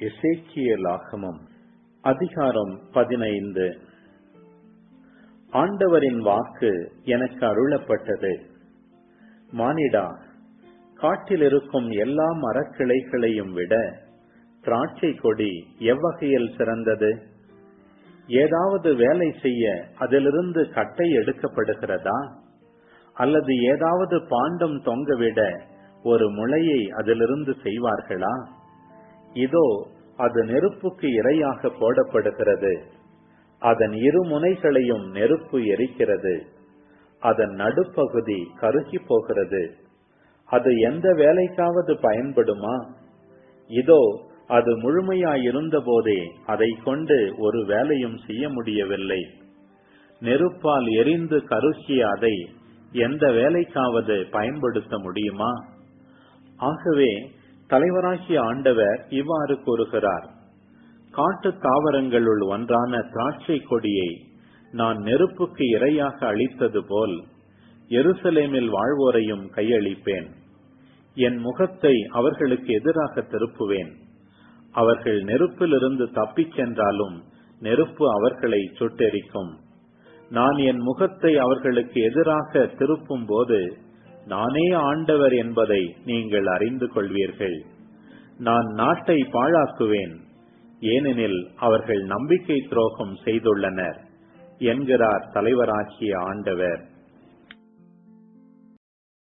எசேக்கியலாகமம் அதிகாரம் பதினைந்து ஆண்டவரின் வாக்கு எனக்கு அருளப்பட்டது மானிடா காட்டில் இருக்கும் எல்லா மரக்கிளைகளையும் விட திராட்சை கொடி எவ்வகையில் சிறந்தது ஏதாவது வேலை செய்ய அதிலிருந்து கட்டை எடுக்கப்படுகிறதா அல்லது ஏதாவது பாண்டம் தொங்கவிட ஒரு முளையை அதிலிருந்து செய்வார்களா இதோ அது நெருப்புக்கு இரையாக போடப்படுகிறது அதன் இரு முனைகளையும் நெருப்பு எரிக்கிறது அதன் நடுப்பகுதி கருகி போகிறது அது எந்த வேலைக்காவது பயன்படுமா இதோ அது முழுமையாயிருந்த போதே அதை கொண்டு ஒரு வேலையும் செய்ய முடியவில்லை நெருப்பால் எரிந்து கருகிய அதை எந்த வேலைக்காவது பயன்படுத்த முடியுமா ஆகவே தலைவராகிய ஆண்டவர் இவ்வாறு கூறுகிறார் காட்டு தாவரங்களுள் ஒன்றான திராட்சை கொடியை நான் நெருப்புக்கு இரையாக அளித்தது போல் எருசலேமில் வாழ்வோரையும் கையளிப்பேன் என் முகத்தை அவர்களுக்கு எதிராக திருப்புவேன் அவர்கள் நெருப்பிலிருந்து தப்பிச் சென்றாலும் நெருப்பு அவர்களை சுட்டெரிக்கும் நான் என் முகத்தை அவர்களுக்கு எதிராக திருப்பும் போது நானே ஆண்டவர் என்பதை நீங்கள் அறிந்து கொள்வீர்கள் நான் நாட்டை பாழாக்குவேன் ஏனெனில் அவர்கள் நம்பிக்கை துரோகம் செய்துள்ளனர் என்கிறார் தலைவராகிய ஆண்டவர்